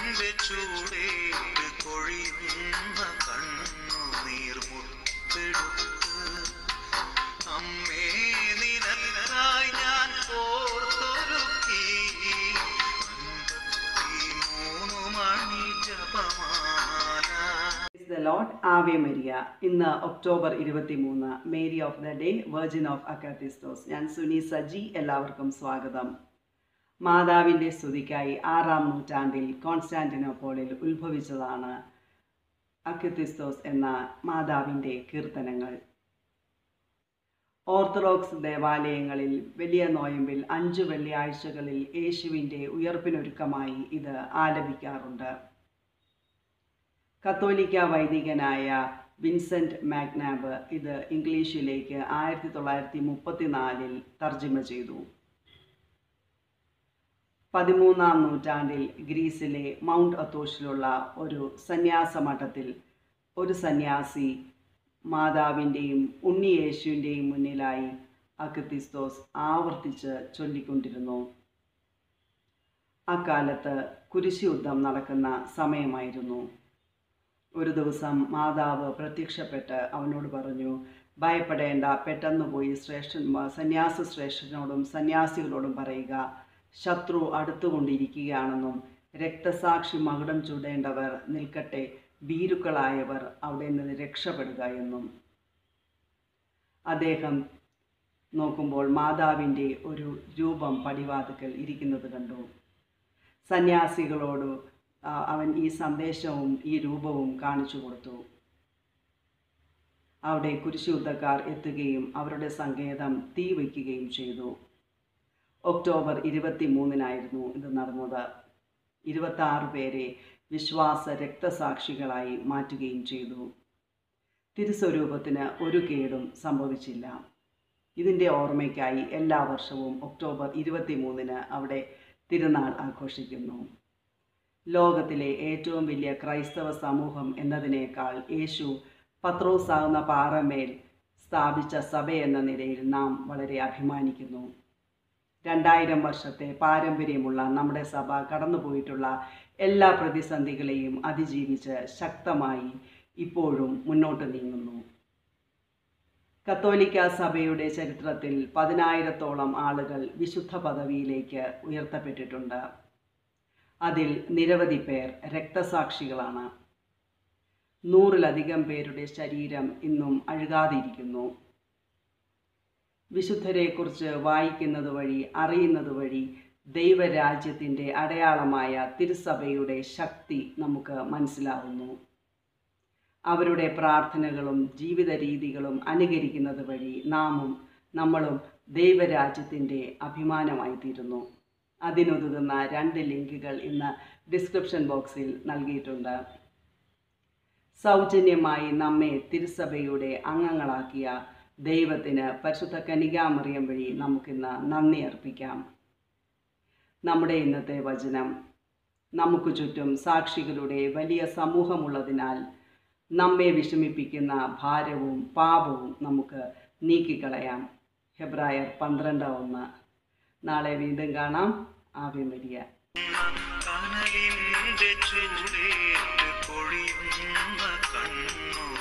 കനലിന്റെ ചൂടേറ്റ് കൊഴിയുന്ന കണ്ണുനീർ മുത്തെടുത്ത് അമ്മേ നിനക്കായി ഞാൻ ഓർത്തൊരുക്കി അൻപത്തിമൂന്ന് മണി ജപമാല ദ ലോഡ് ആവേ മരിയ ഇന്ന് ഒക്ടോബർ ഇരുപത്തിമൂന്ന് Mary of the day virgin of അക്കാത്തിസ്തോസ് ഞാൻ സുനി സജി എല്ലാവർക്കും സ്വാഗതം മാതാവിൻ്റെ സ്തുതിക്കായി ആറാം നൂറ്റാണ്ടിൽ കോൺസ്റ്റാന്റിനോപ്പോളിൽ ഉത്ഭവിച്ചതാണ് അക്കത്തിസ്തോസ് എന്ന മാതാവിൻ്റെ കീർത്തനങ്ങൾ ഓർത്തഡോക്സ് ദേവാലയങ്ങളിൽ വലിയ നോയമ്പിൽ അഞ്ചു വെള്ളിയാഴ്ചകളിൽ യേശുവിൻ്റെ ഉയർപ്പിനൊരുക്കമായി ഇത് ആലപിക്കാറുണ്ട് കത്തോലിക്ക വൈദികനായ വിൻസെന്റ് മാഗ്നാബ് ഇത് ഇംഗ്ലീഷിലേക്ക് ആയിരത്തി തൊള്ളായിരത്തി മുപ്പത്തിനാലിൽ തർജ്ജിമ ചെയ്തു പതിമൂന്നാം നൂറ്റാണ്ടിൽ ഗ്രീസിലെ മൗണ്ട് അത്തോഷിലുള്ള ഒരു സന്യാസ മഠത്തിൽ ഒരു സന്യാസി മാതാവിൻ്റെയും ഉണ്ണിയേശുവിൻ്റെയും മുന്നിലായി അക്കത്തിസ്തോസ് ആവർത്തിച്ച് ചൊല്ലിക്കൊണ്ടിരുന്നു അക്കാലത്ത് കുരിശുയുദ്ധം നടക്കുന്ന സമയമായിരുന്നു ഒരു ദിവസം മാതാവ് പ്രത്യക്ഷപ്പെട്ട് അവനോട് പറഞ്ഞു ഭയപ്പെടേണ്ട പെട്ടെന്ന് പോയി ശ്രേഷ്ഠൻ സന്യാസ ശ്രേഷ്ഠനോടും സന്യാസികളോടും പറയുക ശത്രു അടുത്തുകൊണ്ടിരിക്കുകയാണെന്നും രക്തസാക്ഷി മകുടം ചൂടേണ്ടവർ നിൽക്കട്ടെ ഭീരുക്കളായവർ അവിടെ നിന്ന് രക്ഷപ്പെടുക എന്നും അദ്ദേഹം നോക്കുമ്പോൾ മാതാവിൻ്റെ ഒരു രൂപം പടിവാതുക്കൽ ഇരിക്കുന്നത് കണ്ടു സന്യാസികളോട് ആ, അവൻ ഈ സന്ദേശവും ഈ രൂപവും കാണിച്ചു കൊടുത്തു അവിടെ കുരിശുയുദ്ധക്കാർ എത്തുകയും അവരുടെ സങ്കേതം തീ വയ്ക്കുകയും ചെയ്തു ഒക്ടോബർ ഇരുപത്തി മൂന്നിനായിരുന്നു ഇത് നടന്നത് ഇരുപത്തി ആറ് പേരെ വിശ്വാസ രക്തസാക്ഷികളായി മാറ്റുകയും ചെയ്തു തിരുസ്വരൂപത്തിന് ഒരു കേടും സംഭവിച്ചില്ല ഇതിൻ്റെ ഓർമ്മയ്ക്കായി എല്ലാ വർഷവും ഒക്ടോബർ ഇരുപത്തി മൂന്നിന് അവിടെ തിരുനാൾ ആഘോഷിക്കുന്നു ലോകത്തിലെ ഏറ്റവും വലിയ ക്രൈസ്തവ സമൂഹം എന്നതിനേക്കാൾ യേശു പത്രോസാകുന്ന പാറമേൽ സ്ഥാപിച്ച സഭ എന്ന നിലയിൽ നാം വളരെ അഭിമാനിക്കുന്നു രണ്ടായിരം വർഷത്തെ പാരമ്പര്യമുള്ള നമ്മുടെ സഭ കടന്നുപോയിട്ടുള്ള എല്ലാ പ്രതിസന്ധികളെയും അതിജീവിച്ച് ശക്തമായി ഇപ്പോഴും മുന്നോട്ട് നീങ്ങുന്നു കത്തോലിക്ക സഭയുടെ ചരിത്രത്തിൽ പതിനായിരത്തോളം ആളുകൾ വിശുദ്ധ പദവിയിലേക്ക് ഉയർത്തപ്പെട്ടിട്ടുണ്ട് അതിൽ നിരവധി പേർ രക്തസാക്ഷികളാണ് നൂറിലധികം പേരുടെ ശരീരം ഇന്നും അഴുകാതിരിക്കുന്നു വിശുദ്ധരെക്കുറിച്ച് വായിക്കുന്നത് വഴി അറിയുന്നത് വഴി ദൈവരാജ്യത്തിൻ്റെ അടയാളമായ തിരുസഭയുടെ ശക്തി നമുക്ക് മനസ്സിലാവുന്നു അവരുടെ പ്രാർത്ഥനകളും ജീവിത രീതികളും അനുകരിക്കുന്നത് വഴി നാമും നമ്മളും ദൈവരാജ്യത്തിൻ്റെ അഭിമാനമായി തീരുന്നു അതിനൊതുങ്ങുന്ന രണ്ട് ലിങ്കുകൾ ഇന്ന് ഡിസ്ക്രിപ്ഷൻ ബോക്സിൽ നൽകിയിട്ടുണ്ട് സൗജന്യമായി നമ്മെ തിരുസഭയുടെ അംഗങ്ങളാക്കിയ ദൈവത്തിന് പരിശുദ്ധ കനികാമറിയം വഴി നമുക്കിന്ന് നന്ദി അർപ്പിക്കാം നമ്മുടെ ഇന്നത്തെ വചനം നമുക്ക് ചുറ്റും സാക്ഷികളുടെ വലിയ സമൂഹമുള്ളതിനാൽ നമ്മെ വിഷമിപ്പിക്കുന്ന ഭാരവും പാപവും നമുക്ക് നീക്കിക്കളയാം ഹെബ്രായർ പന്ത്രണ്ട് ഒന്ന് നാളെ വീണ്ടും കാണാം ആവി മരിയ കനലിന്റെ ചൂടേറ്റ് കൊഴിയുന്ന കണ്ണു